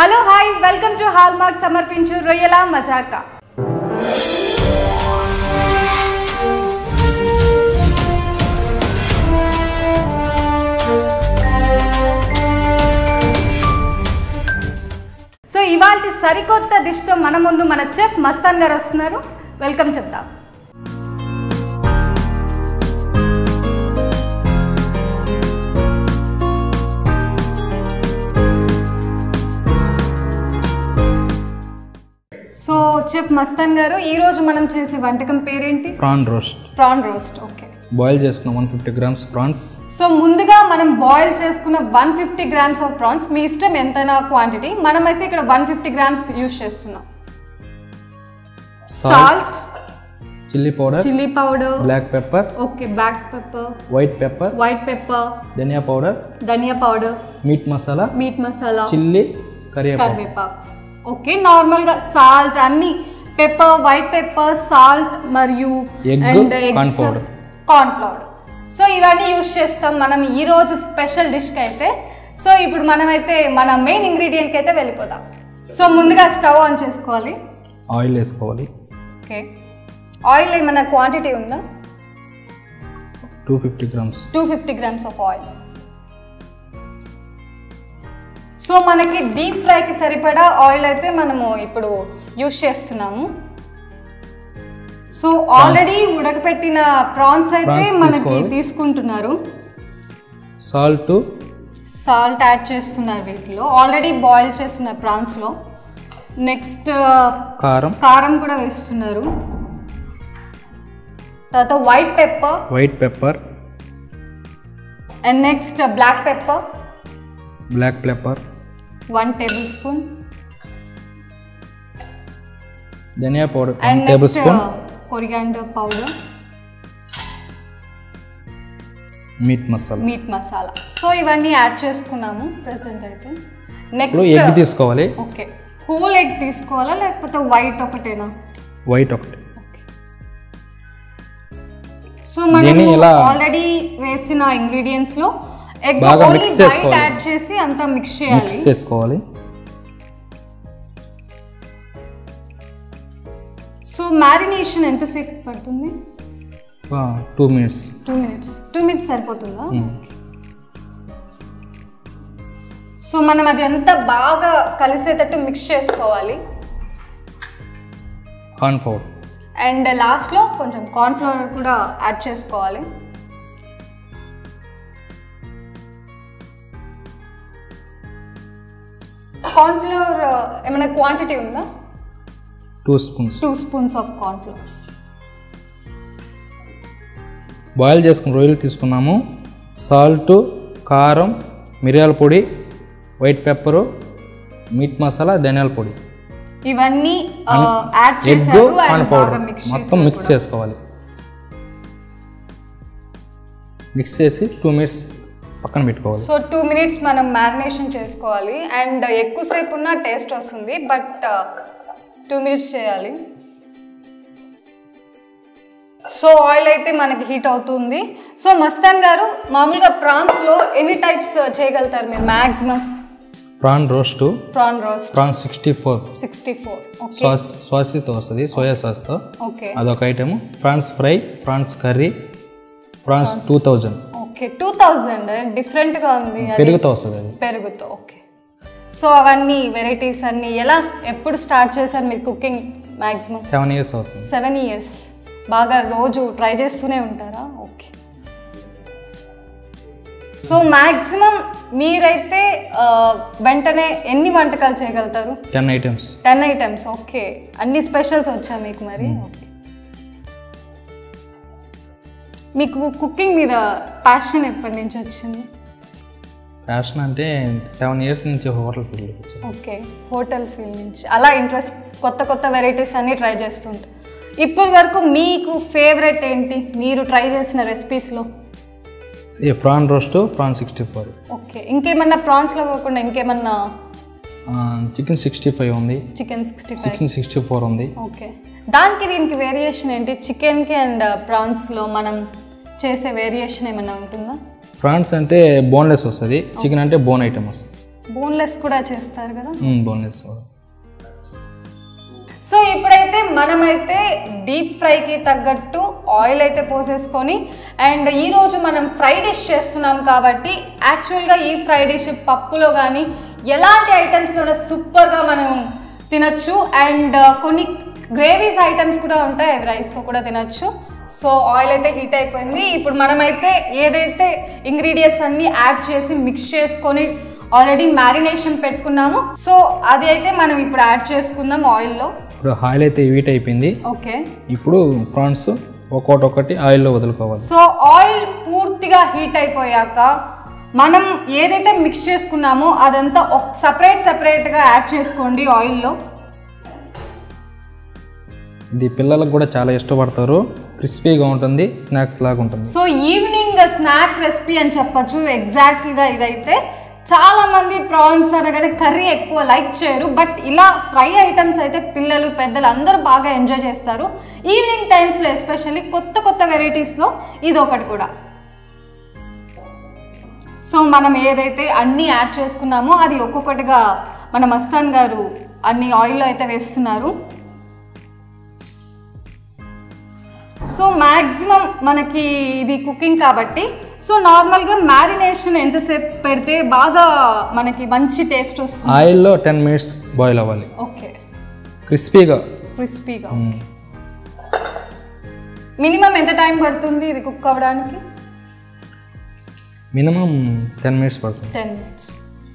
Hello hi welcome to Hallmark సమర్పించు Royyala మజాకా so ఇవాళ సరికొత్త డిష్తో మన ముందు మన చెఫ్ మస్తాన్ గారు వస్తున్నారు వెల్కమ్ చెప్తాం సో చెఫ్ మస్తాన్ గారు ఈ రోజు మనం చేసే వంటకం పేరేంటి prawn roast prawn roast okay boil చేసుకున్న one fifty grams prawns so ముందుగా మనం బాయిల్ చేసుకున్న one fifty grams of prawns మీ ఇష్టం ఎంతైనా క్వాంటిటీ మనమైతే ఇక్కడ వన్ ఫిఫ్టీ గ్రామ్స్ యూస్ చేస్తున్నాం salt chilli powder chilli powder black pepper okay black pepper white pepper white pepper dhania powder dhania powder meat masala meat masala chilli కరివేపాకు కరివేపాకు ఓకే నార్మల్గా సాల్ట్ అన్ని పెప్పర్ వైట్ పెప్పర్ సాల్ట్ మరియు Egg, and corn powder. Corn flour so ఇవన్నీ use చేస్తాం మనం ఈ రోజు స్పెషల్ డిష్కి అయితే సో ఇప్పుడు మనమైతే మన మెయిన్ ఇంగ్రీడియంట్కి అయితే వెళ్ళిపోదాం సో ముందుగా స్టవ్ ఆన్ చేసుకోవాలి ఆయిల్ వేసుకోవాలి ఓకే ఆయిల్ ఏమైనా క్వాంటిటీ ఉందా two fifty grams two fifty grams of oil so మనకి డీప్ ఫ్రైకి సరిపడా ఆయిల్ అయితే మనము ఇప్పుడు యూస్ చేస్తున్నాము సో ఆల్రెడీ ఉడకపెట్టిన ప్రాన్స్ అయితే Prawns మనకి తీసుకోవాలి. తీసుకుంటున్నారు సాల్ట్ సాల్ట్ యాడ్ చేస్తున్నారు వీటిలో ఆల్రెడీ బాయిల్ చేస్తున్న ప్రాన్స్లో నెక్స్ట్ కారం కారం కూడా వేస్తున్నారు తర్వాత white pepper white pepper and next black pepper black pepper one tablespoon dhania powder one and table next spoon coriander powder meat masala meat masala so ఇవన్నీ యాడ్ చేసుకున్నాము ప్రెసెంట్ అయితే ఇప్పుడు నెక్స్ట్ ఎగ్ తీసుకోవాలి ఓకే హోల్ ఎగ్ తీసుకోవాలా లేకపోతే white ఒకటేనా white ఒకటి so మనం దీన్ని ఇలా ఆల్రెడీ వేసిన ఇంగ్రీడియంట్స్ లో ఎగ్ బాగా ఓన్లీ mix వైట్ చేసుకోవాలి. యాడ్ చేసి అంతా మిక్స్ చేయాలి మిక్స్ చేసుకోవాలి సో మ్యారినేషన్ ఎంతసేపు పడుతుంది two minutes two minutes two minutes సరిపోతుందా సో మనం అది అంతా బాగా కలిసేటట్టు మిక్స్ చేసుకోవాలి కార్న్ పౌడర్ అండ్ లాస్ట్లో కొంచెం కార్న్ఫ్లవర్ కూడా యాడ్ చేసుకోవాలి కార్న్ఫ్లవర్ ఏమైనా క్వాంటిటీ ఉందా two spoons two spoons of cornflour boil చేసుకున్న రొయ్యలు తీసుకున్నాము సాల్ట్ కారం మిరియాల పొడి వైట్ పెప్పరు మీట్ మసాలా ధనియాల పొడి ఇవన్నీ యాడ్ ఎగ్ చేశారు కార్న్ అండ్ బాగా పౌడర్ మిక్స్ మొత్తం మిక్స్ చేసుకోవాలి మిక్స్ చేసి టూ మినిట్స్ పక్కన పెట్టుకోవాలి సో టూ మినిట్స్ మనం మ్యారినేషన్ చేసుకోవాలి అండ్ ఎక్కువసేపు ఉన్న టేస్ట్ వస్తుంది బట్ టూ మినిట్స్ చేయాలి సో ఆయిల్ అయితే మనకి హీట్ అవుతుంది సో మస్తాన్ గారు మామూలుగా ప్రాన్స్లో ఎన్ని టైప్స్ చేయగలుగుతారు మీరు maximum prawn roast prawn roast prawn sixty four sixty four okay sauce సాస్తో వస్తుంది సోయా సాస్తో ఓకే అదొక item prawns fry prawns curry prawns two thousand okay two thousand డిఫరెంట్గా ఉంది అది పెరుగుతో వస్తుంది అది పెరుగుతో ఓకే సో అవన్నీ వెరైటీస్ అన్నీ ఎలా ఎప్పుడు స్టార్ట్ చేశారు మీరు కుకింగ్ మ్యాక్సిమం సెవెన్ ఇయర్స్ అవుతుంది సెవెన్ ఇయర్స్ బాగా రోజు ట్రై చేస్తూనే ఉంటారా ఓకే సో మ్యాక్సిమం మీరైతే ఆ, వెంటనే ఎన్ని వంటకాలు చేయగలుగుతారు ten items ten items okay అన్ని స్పెషల్స్ వచ్చా మీకు మరి ఓకే మీకు కుకింగ్ మీద ప్యాషన్ ఎప్పటి నుంచి వచ్చింది ఫ్యాషన్ అంటే సెవెన్ ఇయర్స్ నుంచి హోటల్ ఫీల్డ్కి వచ్చాను ఓకే హోటల్ ఫీల్డ్ నుంచి అలా ఇంట్రెస్ట్ కొత్త కొత్త వెరైటీస్ అన్నీ ట్రై చేస్తుంటారు ఇప్పటి వరకు మీకు ఫేవరెట్ ఏంటి మీరు ట్రై చేసిన రెసిపీస్లో ఈ prawn roast prawn sixty four okay ఇంకేమన్నా ప్రాన్స్లో కాకుండా ఇంకేమన్నా చికెన్ సిక్స్టీ ఫైవ్ ఉంది chicken sixty five chicken sixty four ఉంది ఓకే దానికి దీనికి వేరియేషన్ ఏంటి చికెన్కి అండ్ ప్రాన్స్లో మనం చేసే వేరియేషన్ ఏమైనా ఉంటుందా ప్రాన్స్ అంటే బోన్లెస్ వస్తుంది చికెన్ అంటే బోన్ ఐటమ్ వస్తుంది బోన్లెస్ కూడా చేస్తారు కదా బోన్లెస్ కూడా సో ఇప్పుడైతే మనమైతే డీప్ ఫ్రైకి తగ్గట్టు ఆయిల్ అయితే పోసేసుకొని అండ్ ఈరోజు మనం ఫ్రై డిష్ చేస్తున్నాం కాబట్టి యాక్చువల్గా ఈ ఫ్రై డిష్ పప్పులో కానీ ఎలాంటి ఐటమ్స్లో సూపర్గా మనం తినచ్చు అండ్ కొన్ని గ్రేవీస్ ఐటమ్స్ కూడా ఉంటాయి అవి రైస్తో కూడా తినచ్చు సో ఆయిల్ అయితే హీట్ అయిపోయింది ఇప్పుడు మనమైతే ఏదైతే ఇంగ్రీడియంట్స్ అన్నీ యాడ్ చేసి మిక్స్ చేసుకొని ఆల్రెడీ మ్యారినేషన్ పెట్టుకున్నాము సో అది అయితే మనం ఇప్పుడు యాడ్ చేసుకుందాం ఆయిల్లో ఇప్పుడు ఆయిల్ అయితే హీట్ అయిపోయింది ఓకే ఇప్పుడు ప్రాన్స్ ఒక్కొక్కటి ఒకటి ఆయిల్లో వదులుకోవాలి సో ఆయిల్ పూర్తిగా హీట్ అయిపోయాక మనం ఏదైతే మిక్స్ చేసుకున్నామో అదంతా ఒక సపరేట్ సపరేట్గా యాడ్ చేసుకోండి ఆయిల్లో ఇది పిల్లలకు కూడా చాలా ఇష్టపడతారు క్రిస్పీగా ఉంటుంది స్నాక్స్ లాగా ఉంటుంది సో ఈవినింగ్ స్నాక్ రెసిపీ అని చెప్పొచ్చు ఎగ్జాక్ట్గా ఇదైతే చాలా మంది ప్రాన్స్ అనగానే కర్రీ ఎక్కువ లైక్ చేయరు బట్ ఇలా ఫ్రై ఐటమ్స్ అయితే పిల్లలు పెద్దలు అందరూ బాగా ఎంజాయ్ చేస్తారు ఈవినింగ్ టైమ్స్లో ఎస్పెషల్లీ కొత్త కొత్త వెరైటీస్లో ఇది ఒకటి కూడా సో మనం ఏదైతే అన్నీ యాడ్ చేసుకున్నామో అది ఒక్కొక్కటిగా మన మస్తాన్ గారు అన్ని ఆయిల్లో అయితే వేస్తున్నారు సో మ్యాక్సిమం మనకి ఇది కుకింగ్ కాబట్టి సో నార్మల్గా మ్యారినేషన్ ఎంతసేపు పెడితే బాగా మనకి మంచి టేస్ట్ వస్తుంది ఆయిల్లో టెన్ మినిట్స్ బాయిల్ అవ్వాలి ఓకే క్రిస్పీగా క్రిస్పీగా మినిమం ఎంత టైం పడుతుంది ఇది కుక్ అవ్వడానికి మినిమం టెన్ మినిట్స్ పడుతుంది టెన్ మినిట్స్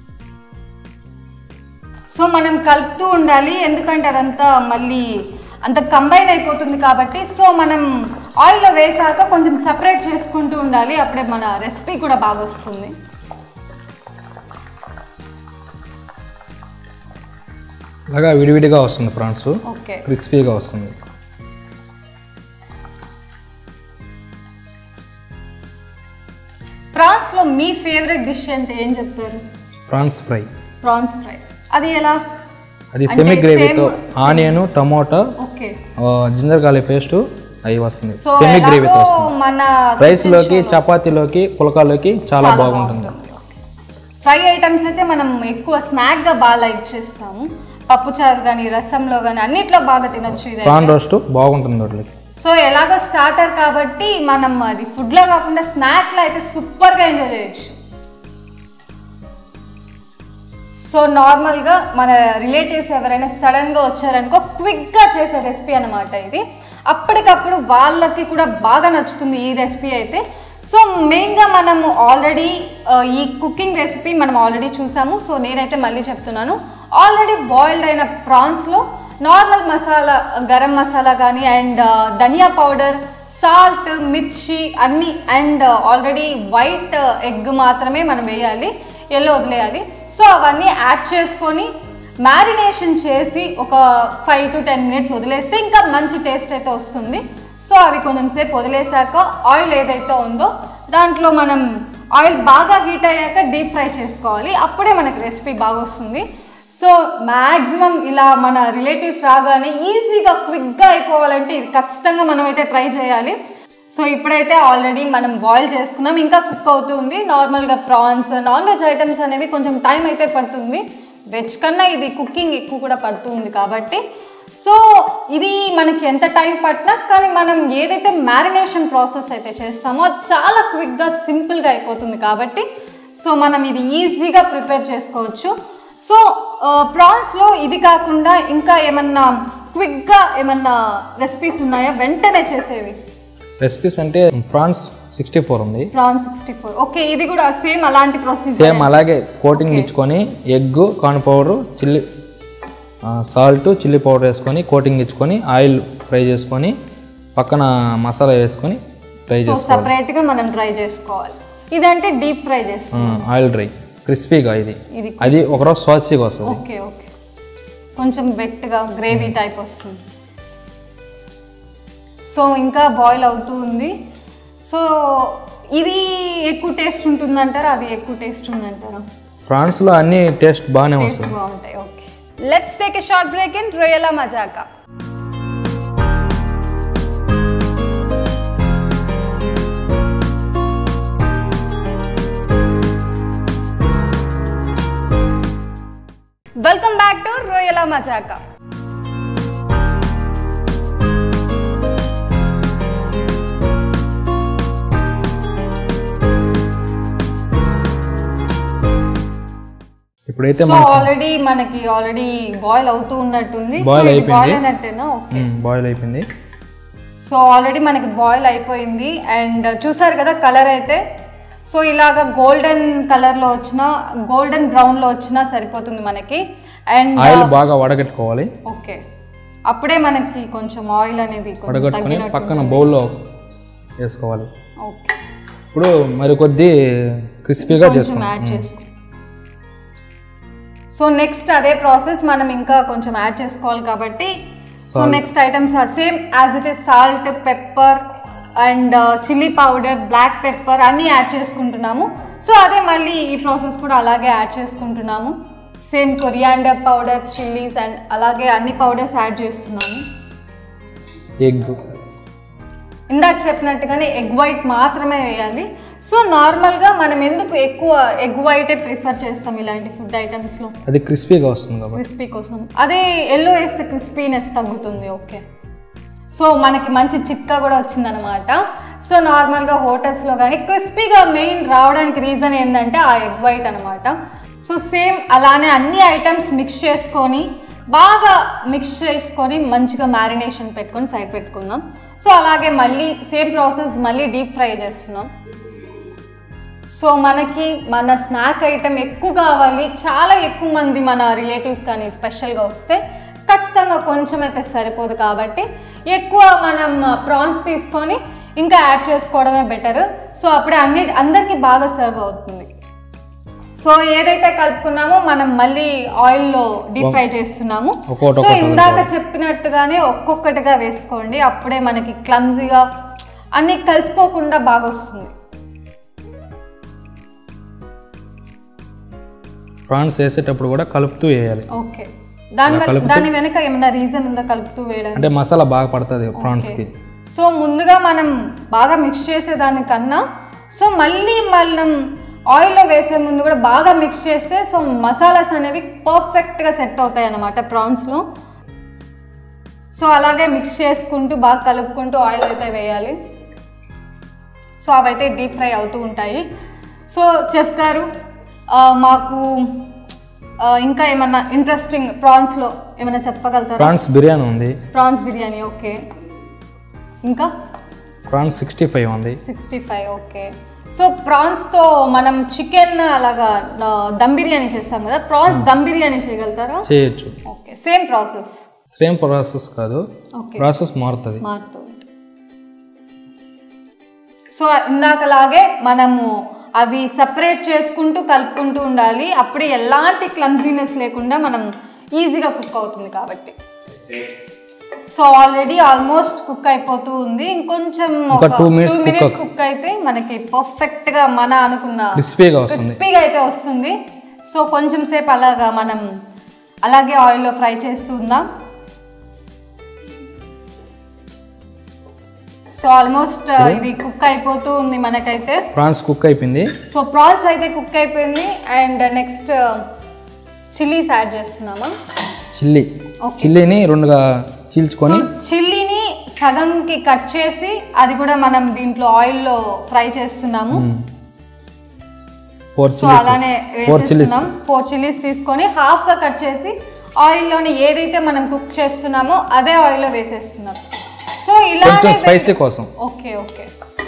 సో మనం కలుపుతూ ఉండాలి ఎందుకంటే అదంతా మళ్ళీ అంత కంబైన్ అయిపోతుంది కాబట్టి సో మనం ఆయిల్లో వేసాక కొంచెం సపరేట్ చేసుకుంటూ ఉండాలి అప్పుడే మన రెసిపీ కూడా బాగా వస్తుంది అలాగా విడివిడిగా వస్తుంది ప్రాన్స్ ఓకే క్రిస్పీగా వస్తుంది ప్రాన్స్లో మీ ఫేవరెట్ డిష్ అంటే ఏం చెప్తారు ప్రాన్స్ ఫ్రై ప్రాన్స్ ఫ్రై అది ఎలా అది అంటే సెమీ గ్రేవీతో same- onion tomato okay ginger garlic paste అవి వస్తుంది సో సెమీ గ్రేవీతో ఎలాగో వస్తుంది మన రైస్లోకి చపాతీలోకి పులకాలోకి చాలా బాగుంటుంది ఫ్రై ఐటమ్స్ అయితే మనం ఎక్కువ స్నాక్ గా బాగా లైక్ చేస్తాము పప్పుచారు కానీ రసంలో కానీ అన్నిట్లో బాగా తినొచ్చు ఇది ప్రాన్ రోస్ట్ బాగుంటుంది వాటికి సో ఎలాగో స్టార్టర్ కాబట్టి మనం అది ఫుడ్ లో కాకుండా స్నాక్ లో అయితే సూపర్ గా ఎంజాయ్ చేయొచ్చు సో నార్మల్ గా మన రిలేటివ్స్ ఎవరైనా సడన్ గా వచ్చారనుకో క్విక్ గా చేసే రెసిపీ అన్నమాట ఇది అప్పటికప్పుడు వాళ్ళకి కూడా బాగా నచ్చుతుంది ఈ రెసిపీ అయితే సో మెయిన్గా మనము ఆల్రెడీ ఈ కుకింగ్ రెసిపీ మనం ఆల్రెడీ చూసాము సో నేనైతే మళ్ళీ చెప్తున్నాను ఆల్రెడీ బాయిల్డ్ అయిన ప్రాన్స్లో నార్మల్ మసాలా గరం మసాలా కానీ అండ్ ధనియా పౌడర్ సాల్ట్ మిర్చి అన్నీ అండ్ ఆల్రెడీ వైట్ ఎగ్ మాత్రమే మనం వేయాలి ఎల్లో వదిలేయాలి సో అవన్నీ యాడ్ చేసుకొని మ్యారినేషన్ చేసి ఒక ఫైవ్ టు టెన్ మినిట్స్ వదిలేస్తే ఇంకా మంచి టేస్ట్ అయితే వస్తుంది సో అవి కొంచెం సేపు వదిలేసాక ఆయిల్ ఏదైతే ఉందో దాంట్లో మనం ఆయిల్ బాగా హీట్ అయ్యాక డీప్ ఫ్రై చేసుకోవాలి అప్పుడే మనకి రెసిపీ బాగా వస్తుంది సో మ్యాక్సిమం ఇలా మన రిలేటివ్స్ రాగానే ఈజీగా క్విక్గా అయిపోవాలంటే ఇది ఖచ్చితంగా మనం అయితే ట్రై చేయాలి సో ఇప్పుడైతే ఆల్రెడీ మనం బాయిల్ చేసుకున్నాం ఇంకా కుక్ అవుతుంది నార్మల్గా ప్రాన్స్ నాన్ వెజ్ ఐటమ్స్ అనేవి కొంచెం టైం అయితే పడుతుంది వెజ్ కన్నా ఇది కుకింగ్ ఎక్కువ కూడా పడుతుంది కాబట్టి సో ఇది మనకి ఎంత టైం పట్టినా కానీ మనం ఏదైతే మ్యారినేషన్ ప్రాసెస్ అయితే చేస్తామో అది చాలా క్విక్గా సింపుల్గా అయిపోతుంది కాబట్టి సో మనం ఇది ఈజీగా ప్రిపేర్ చేసుకోవచ్చు సో ప్రాన్స్లో ఇది కాకుండా ఇంకా ఏమన్నా క్విక్గా ఏమన్నా రెసిపీస్ ఉన్నాయా వెంటనే చేసేవి రెసిపీస్ అంటే ప్రాన్స్ సిక్స్టీ ఫోర్ ఉంది ప్రాన్ సిక్స్టీ ఫోర్ ఓకే ఇది కూడా సేమ్ అలాంటి ప్రొసీజర్ సేమ్ అలాగే కోటింగ్ ఇచ్చుకొని egg corn powder chilli salt chilli powder వేసుకొని కోటింగ్ ఇచ్చుకొని ఆయిల్ ఫ్రై చేసుకొని పక్కన మసాలా వేసుకొని ఫ్రై సో చేసుకోవాలి సపరేట్గా మనం ట్రై చేసుకోవాలి ఇదంటే డీప్ ఫ్రై చేస్తాం ఆయిల్ డ్రై క్రిస్పీగా ఇది ఇది అది ఒకరోజు సాసీగా వస్తుంది ఓకే ఓకే కొంచెం వెట్గా గ్రేవీ టైప్ వస్తుంది సో ఇంకా బాయిల్ అవుతూ ఉంది సో ఇది ఎక్కువ టేస్ట్ ఉంటుందంటారా అది ఎక్కువ టేస్ట్ ఉందంటారా ఫ్రాన్స్లో అన్ని టేస్ట్ బాగానే టేస్ట్ వస్తుంది బాగుంటాయి okay let's take a short break in Royyala Majaka welcome back to Royyala Majaka ఇప్పుడైతే సో ఆల్రెడీ మనకి ఆల్రెడీ బాయిల్ అవుతూ ఉన్నట్టుంది సో Boil ఇది అయిపోయింది. బాయిల్ అయినట్టేనా ఓకే బాయిల్ అయిపోయింది సో ఆల్రెడీ మనకి బాయిల్ అయిపోయింది అండ్ చూసారు కదా కలర్ అయితే సో ఇలాగ గోల్డెన్ కలర్లో వచ్చిన గోల్డెన్ బ్రౌన్లో వచ్చినా సరిపోతుంది మనకి అండ్ ఆయిల్ బాగా వడగట్టుకోవాలి ఓకే అప్పుడే మనకి కొంచెం ఆయిల్ అనేది కొంచెం వడగట్టుకొని తగ్గినట్టు పక్కన బౌల్లో వేసుకోవాలి ఓకే ఇప్పుడు మరి కొద్ది క్రిస్పీగా కొంచెం చేసుకోవాలి యాడ్ చేసుకో సో నెక్స్ట్ అదే ప్రాసెస్ మనం ఇంకా కొంచెం యాడ్ చేసుకోవాలి కాబట్టి so next items are same as it is salt pepper and chilli powder black pepper అన్నీ యాడ్ చేసుకుంటున్నాము సో అదే మళ్ళీ ఈ ప్రాసెస్ కూడా అలాగే యాడ్ చేసుకుంటున్నాము same coriander powder chillies and అలాగే అన్ని పౌడర్స్ యాడ్ చేస్తున్నాము ఎగ్ ఇందాక చెప్పినట్టుగానే ఎగ్ వైట్ మాత్రమే వేయాలి సో నార్మల్గా మనం ఎందుకు ఎక్కువ ఎగ్ వైటే ప్రిఫర్ చేస్తాం ఇలాంటి ఫుడ్ ఐటమ్స్లో అది క్రిస్పీగా వస్తుంది కాబట్టి క్రిస్పీ కోసం అదే ఎల్లో వేస్తే క్రిస్పీనెస్ తగ్గుతుంది ఓకే సో మనకి మంచి చిట్కా కూడా వచ్చిందనమాట సో నార్మల్గా హోటల్స్లో కానీ క్రిస్పీగా మెయిన్ రావడానికి రీజన్ ఏంటంటే ఆ ఎగ్ వైట్ అనమాట సో సేమ్ అలానే అన్ని ఐటమ్స్ మిక్స్ చేసుకొని బాగా మిక్స్ చేసుకొని మంచిగా మ్యారినేషన్ పెట్టుకొని సైడ్ పెట్టుకుందాం సో అలాగే మళ్ళీ సేమ్ ప్రాసెస్ మళ్ళీ డీప్ ఫ్రై చేస్తున్నాం సో మనకి మన స్నాక్ ఐటెం ఎక్కువ కావాలి చాలా ఎక్కువ మంది మన రిలేటివ్స్ కానీ స్పెషల్గా వస్తే ఖచ్చితంగా కొంచెం అయితే సరిపోదు కాబట్టి ఎక్కువ మనం ప్రాన్స్ తీసుకొని ఇంకా యాడ్ చేసుకోవడమే బెటర్ సో అప్పుడే అన్ని అందరికీ బాగా సర్వ్ అవుతుంది సో ఏదైతే కలుపుకున్నామో మనం మళ్ళీ ఆయిల్లో డీప్ ఫ్రై చేస్తున్నాము ఒక్కొక్కటి సో ఇందాక చెప్పినట్టుగానే ఒక్కొక్కటిగా వేసుకోండి అప్పుడే మనకి క్లమ్జీగా అన్ని కలిసిపోకుండా బాగా వస్తుంది ప్రాన్స్ వేసేటప్పుడు కూడా కలుపుతూ వేయాలి ఓకే దాని వల్ల దాని వెనక ఏమైనా రీజన్ ఉందా కలుపుతూ వేయడానికి అంటే మసాలా బాగా పడుతుంది ప్రాన్స్కి సో ముందుగా మనం బాగా మిక్స్ చేసేదానికన్నా సో మళ్ళీ మనం ఆయిల్లో వేసే ముందు కూడా బాగా మిక్స్ చేస్తే సో మసాలాస్ అనేవి పర్ఫెక్ట్గా సెట్ అవుతాయి అన్నమాట ప్రాన్స్లో సో అలాగే మిక్స్ చేసుకుంటూ బాగా కలుపుకుంటూ ఆయిల్ అయితే వేయాలి సో అవైతే డీప్ ఫ్రై అవుతూ ఉంటాయి సో చెఫ్ గారు ఆ, మాకు ఆ, ఇంకా ఏమన్నా ఇంట్రెస్టింగ్ ప్రాన్స్లో ఏమైనా చెప్పగలుగుతారా ప్రాన్స్ బిర్యానీ ఉంది ప్రాన్స్ బిర్యానీ ఓకే ఇంకా ప్రాన్స్ సిక్స్టీ ఫైవ్ ఉంది సిక్స్టీ ఫైవ్ ఓకే సో ప్రాన్స్తో మనం చికెన్ అలాగా ఆ, దమ్ బిర్యానీ చేస్తాం కదా ప్రాన్స్ దమ్ బిర్యానీ చేయగలుగుతారా చేయొచ్చు okay same process same process కాదు ఓకే ప్రాసెస్ మారుతుంది మారుతుంది సో ఇందాకలాగే మనము అవి సపరేట్ చేసుకుంటూ కలుపుకుంటూ ఉండాలి అప్పుడు ఎలాంటి క్లమ్జీనెస్ లేకుండా మనం ఈజీగా కుక్ అవుతుంది కాబట్టి సో ఆల్రెడీ ఆల్మోస్ట్ కుక్ అయిపోతూ ఉంది ఇంకొంచెం ఒక ఒక two minutes two cook minutes cook అయితే మనకి పర్ఫెక్ట్ గా మన అనుకున్న క్రిస్పీగా వస్తుంది క్రిస్పీగా అయితే వస్తుంది సో కొంచెం సేపు అలాగా మనం అలాగే ఆయిల్లో ఫ్రై చేస్తుందాం సో ఆల్మోస్ట్ ఇది కుక్ అయిపోతూ ఉంది మనకైతే ప్రాన్స్ కుక్ అయిపోయింది సో ప్రాన్స్ అయితే కుక్ అయిపోయింది అండ్ నెక్స్ట్ చిల్లీస్ యాడ్ చేస్తున్నామా చిల్లీ Okay. చిల్లీని రెండుగా చీల్చుకొని సో చిల్లీని సగంకి కట్ చేసి అది కూడా మనం దీంట్లో ఆయిల్లో ఫ్రై చేస్తున్నాము ఫోర్ సో చిల్లీస్ అలానే ఫోర్ చిల్లీస్ వేసేస్తున్నాం ఫోర్ చిల్లీస్ తీసుకొని హాఫ్ గా కట్ చేసి ఆయిల్లోని ఏదైతే మనం కుక్ చేస్తున్నామో అదే ఆయిల్లో వేసేస్తున్నాం సో కొంచెం ఇలానే స్పైసీ కోసం ఓకే ఓకే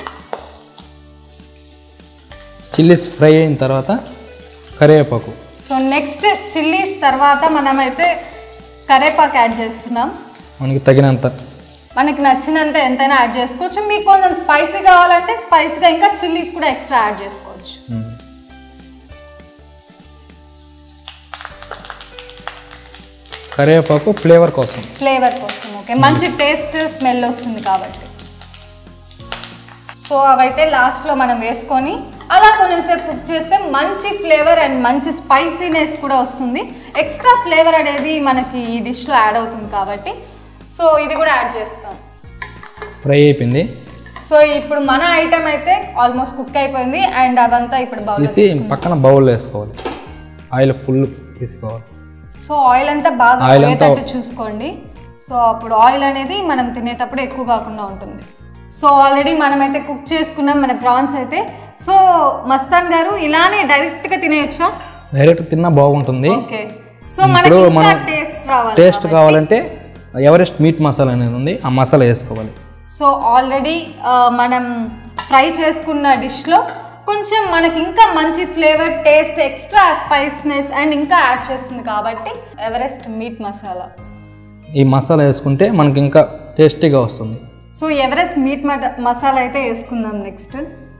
చిల్లీస్ ఫ్రై అయిన తర్వాత కరివేపాకు సో నెక్స్ట్ చిల్లీస్ తర్వాత మనమైతే కరేపాకు యాడ్ చేస్తున్నాం మనకి తగినంత మనకి నచ్చినంత ఎంతైనా యాడ్ చేసుకోవచ్చు మీకు కొంచెం స్పైసీ కావాలంటే స్పైసీగా ఇంకా చిల్లీస్ కూడా ఎక్స్ట్రా యాడ్ చేసుకోవచ్చు మ్మ్. కరివేపాకు ఫ్లేవర్ కోసం ఫ్లేవర్ కోసం ఓకే మంచి టేస్ట్ స్మెల్ వస్తుంది కాబట్టి సో అవైతే లాస్ట్లో మనం వేసుకొని అలా కొంచెంసేపు కుక్ చేస్తే మంచి ఫ్లేవర్ అండ్ మంచి స్పైసీనెస్ కూడా వస్తుంది ఎక్స్ట్రా ఫ్లేవర్ అనేది మనకి ఈ డిష్లో యాడ్ అవుతుంది కాబట్టి సో ఇది కూడా యాడ్ చేస్తాం ఫ్రై అయిపోయింది సో ఇప్పుడు మన ఐటమ్ అయితే ఆల్మోస్ట్ కుక్ అయిపోయింది అండ్ అవంతా ఇప్పుడు బౌల్ తీసి పక్కన బౌల్ వేసుకోవాలి ఆయిల్ ఫుల్ తీసుకోవాలి సో ఆయిల్ అంతా బాగా Oil అంతా- పోయేటట్టు చూసుకోండి సో అప్పుడు ఆయిల్ అనేది మనం తినేటప్పుడు ఎక్కువ కాకుండా ఉంటుంది సో ఆల్రెడీ మనమైతే కుక్ చేసుకున్నాం మన ప్రాన్స్ అయితే సో మస్తాన్ గారు ఇలానే డైరెక్ట్గా తినేయొచ్చా డైరెక్ట్ తిన్నా బాగుంటుంది ఓకే సో మనకి ఇప్పుడు ఇంకా మనం టేస్ట్ రావాలి టేస్ట్ కావాలంటే ఎవరెస్ట్ మీట్ మసాలా అనేది ఉంది ఆ మసాలా వేసుకోవాలి సో ఆల్రెడీ మనం ఫ్రై చేసుకున్న డిష్లో కొంచెం మనకి ఇంకా మంచి flavour taste extra spiceness and ఇంకా యాడ్ చేస్తుంది కాబట్టి ఎవరెస్ట్ మీట్ మసాలా ఈ మసాలా వేసుకుంటే మనకి ఇంకా టేస్టీగా వస్తుంది సో ఎవరెస్ట్ మీట్ మట- మసాలా అయితే వేసుకుందాం నెక్స్ట్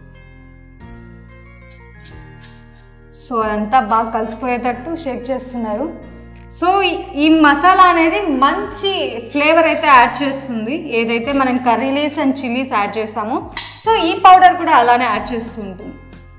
సో అదంతా బాగా కలిసిపోయేటట్టు షేక్ చేస్తున్నారు సో ఈ- ఈ మసాలా అనేది మంచి ఫ్లేవర్ అయితే యాడ్ చేస్తుంది ఏదైతే మనం curry leaves and chillies add చేసామో సో ఈ పౌడర్ కూడా అలానే యాడ్ చేస్తూ ఉంటుంది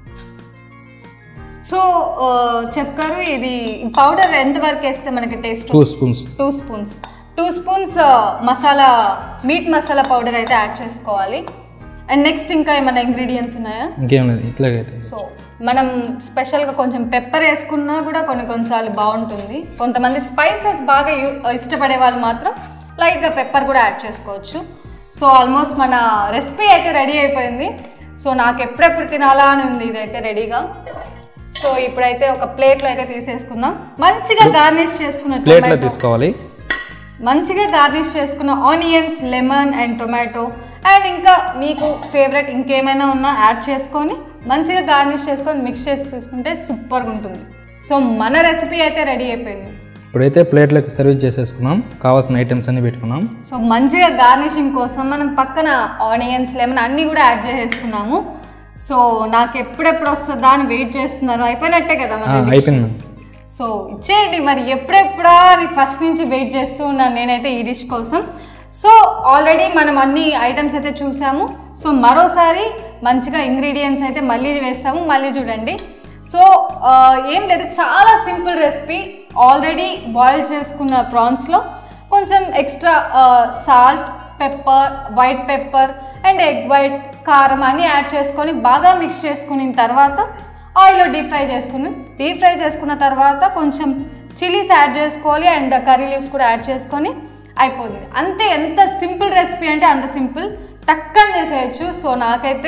సో ఆ, చెఫ్ గారు ఇది పౌడర్ ఎంతవరకు వేస్తే మనకి taste two spoons two spoons two spoons masala meat masala powder అయితే యాడ్ చేసుకోవాలి అండ్ నెక్స్ట్ ఇంకా ఏమైనా ఇంగ్రీడియంట్స్ ఉన్నాయా ఇంకేం లేదు ఇట్లాగైతే సో మనం స్పెషల్గా కొంచెం పెప్పర్ వేసుకున్నా కూడా కొన్ని కొన్నిసార్లు బాగుంటుంది కొంతమంది స్పైసెస్ బాగా యూ- ఇష్టపడే వాళ్ళు మాత్రం లైట్గా పెప్పర్ కూడా యాడ్ చేసుకోవచ్చు సో ఆల్మోస్ట్ మన రెసిపీ అయితే రెడీ అయిపోయింది సో నాకు ఎప్పుడెప్పుడు తినాలా అని ఉంది ఇదైతే రెడీగా సో ఇప్పుడైతే ఒక ప్లేట్లో అయితే తీసేసుకుందాం మంచిగా గార్నిష్ చేసుకున్న ప్లేట్లో tomato- తీసుకోవాలి మంచిగా గార్నిష్ చేసుకున్న onions lemon and tomato and ఇంకా మీకు ఫేవరెట్ ఇంకేమైనా ఉన్నా యాడ్ చేసుకొని మంచిగా గార్నిష్ చేసుకొని మిక్స్ చేసి చూసుకుంటే సూపర్గా ఉంటుంది సో మన రెసిపీ అయితే రెడీ అయిపోయింది ఇప్పుడైతే ప్లేట్లకు సర్వీస్ చేసేసుకున్నాం కావాల్సిన ఐటమ్స్ అన్ని పెట్టుకున్నాం సో మంచిగా గార్నిషింగ్ కోసం మనం పక్కన ఆనియన్స్ లెమన్ అన్నీ కూడా యాడ్ చేసేసుకున్నాము సో నాకు ఎప్పుడెప్పుడు వస్తుందా అని వెయిట్ చేస్తున్నారు అయిపోయినట్టే కదా ఆ, మన dish. అయిపోయింది సో ఇచ్చేయండి మరి ఎప్పుడెప్పుడా అని ఫస్ట్ నుంచి వెయిట్ చేస్తూ ఉన్నాను నేనైతే ఈ డిష్ కోసం సో ఆల్రెడీ మనం అన్ని ఐటమ్స్ అయితే చూసాము సో మరోసారి మంచిగా ఇంగ్రీడియంట్స్ అయితే మళ్ళీ వేస్తాము మళ్ళీ చూడండి సో ఆ, ఏం లేదు చాలా సింపుల్ రెసిపీ ఆల్రెడీ బాయిల్ చేసుకున్న ప్రాన్స్లో కొంచెం extra salt pepper white pepper and egg white కారం అన్నీ యాడ్ చేసుకొని బాగా మిక్స్ చేసుకున్న తర్వాత ఆయిల్లో డీప్ ఫ్రై చేసుకుని డీప్ ఫ్రై చేసుకున్న తర్వాత కొంచెం చిల్లీస్ యాడ్ చేసుకోవాలి అండ్ కర్రీ లీవ్స్ కూడా యాడ్ చేసుకొని అయిపోతుంది అంతే ఎంత సింపుల్ రెసిపీ అంటే అంత సింపుల్ టక్కని చేసేయచ్చు సో నాకైతే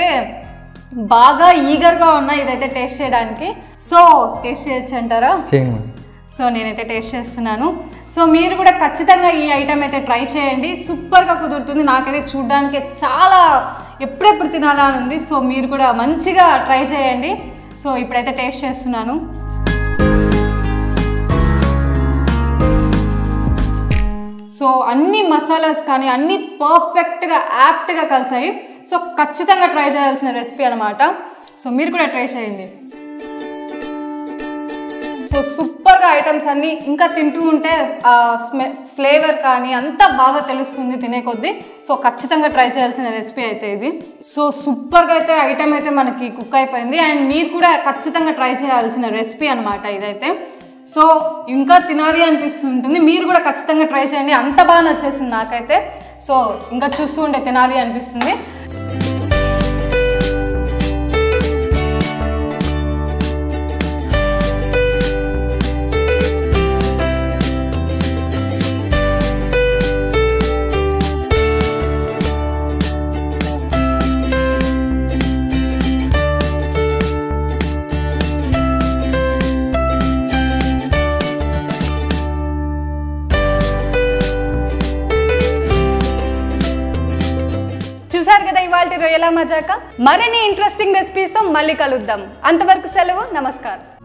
బాగా ఈగర్గా ఉన్నా ఇదైతే టేస్ట్ చేయడానికి సో టేస్ట్ చేయొచ్చు అంటారా చేయండి సో నేనైతే టేస్ట్ చేస్తున్నాను సో మీరు కూడా ఖచ్చితంగా ఈ ఐటమ్ అయితే ట్రై చేయండి సూపర్గా కుదురుతుంది నాకైతే చూడడానికి చాలా ఎప్పుడెప్పుడు తినాలా అని ఉంది సో మీరు కూడా మంచిగా ట్రై చేయండి సో ఇప్పుడైతే టేస్ట్ చేస్తున్నాను సో అన్ని మసాలాస్ కానీ అన్ని పర్ఫెక్ట్గా యాప్ట్గా కలిసాయి సో ఖచ్చితంగా ట్రై చేయాల్సిన రెసిపీ అనమాట సో మీరు కూడా ట్రై చేయండి సో సూపర్గా ఐటమ్స్ అన్నీ ఇంకా తింటూ ఉంటే ఆ స్మె ఫ్లేవర్ కానీ అంతా బాగా తెలుస్తుంది తినే కొద్దీ సో ఖచ్చితంగా ట్రై చేయాల్సిన రెసిపీ అయితే ఇది సో సూపర్గా అయితే ఐటమ్ అయితే మనకి కుక్ అయిపోయింది అండ్ మీరు కూడా ఖచ్చితంగా ట్రై చేయాల్సిన రెసిపీ అనమాట ఇదైతే సో ఇంకా తినాలి అనిపిస్తుంటుంది మీరు కూడా ఖచ్చితంగా ట్రై చేయండి అంత బాగా నచ్చేసింది నాకైతే సో ఇంకా చూస్తూ ఉంటే తినాలి అనిపిస్తుంది చూసారు కదా ఇవాళ రొయ్యల మజాక మరిన్ని ఇంట్రెస్టింగ్ రెసిపీస్తో మళ్ళీ కలుద్దాం అంతవరకు సెలవు నమస్కారం